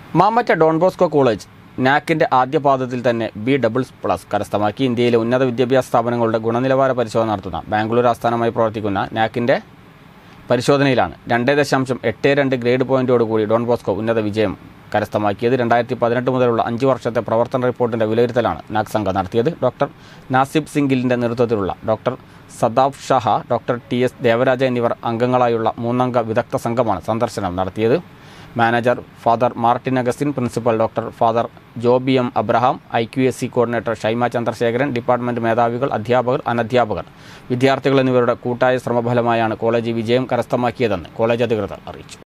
മാമറ്റ Don Bosco college നാക്കിന്റെ ആദ്യ പാദത്തിൽ തന്നെ ബി ഡബിൾ പ്ലസ് കരസ്ഥമാക്കി ഇന്ത്യയിലെ ഉന്നത വിദ്യാഭ്യാസ സ്ഥാപനങ്ങളുടെ ഗുണനിലവാര പരിശോധന നടത്തുന്ന ബാംഗ്ലൂർ ആസ്ഥാനമായി പ്രവർത്തിക്കുന്ന നാക്കിന്റെ പരിശോധനയിലാണ് രണ്ട് ദശാംശം എട്ട് രണ്ട് ഗ്രേഡ് പോയിന്റോടുകൂടി ഡോൺ ബോസ്കോ ഉന്നത വിജയം കരസ്ഥമാക്കിയത് രണ്ടായിരത്തി പതിനെട്ട് മുതലുള്ള അഞ്ച് വർഷത്തെ പ്രവർത്തന റിപ്പോർട്ടിന്റെ വിലയിരുത്തലാണ് നാക് സംഘം നടത്തിയത് ഡോക്ടർ നാസിബ് സിംഗിലിന്റെ നേതൃത്വത്തിലുള്ള doctor Sadab Shaha doctor T S Devaraja എന്നിവർ അംഗങ്ങളായുള്ള മൂന്നംഗ വിദഗ്ധ സംഘമാണ് സന്ദർശനം നടത്തിയത് manager father Martin Augustine principal doctor father Joby M Abraham I Q S C coordinator Shaima Chandrasekharan department മേധാവികൾ അധ്യാപകർ അനധ്യാപകർ വിദ്യാർത്ഥികൾ എന്നിവരുടെ കൂട്ടായ ശ്രമഫലമായാണ് കോളേജ് വിജയം കരസ്ഥമാക്കിയതെന്ന് കോളേജ് അധികൃതർ അറിയിച്ചു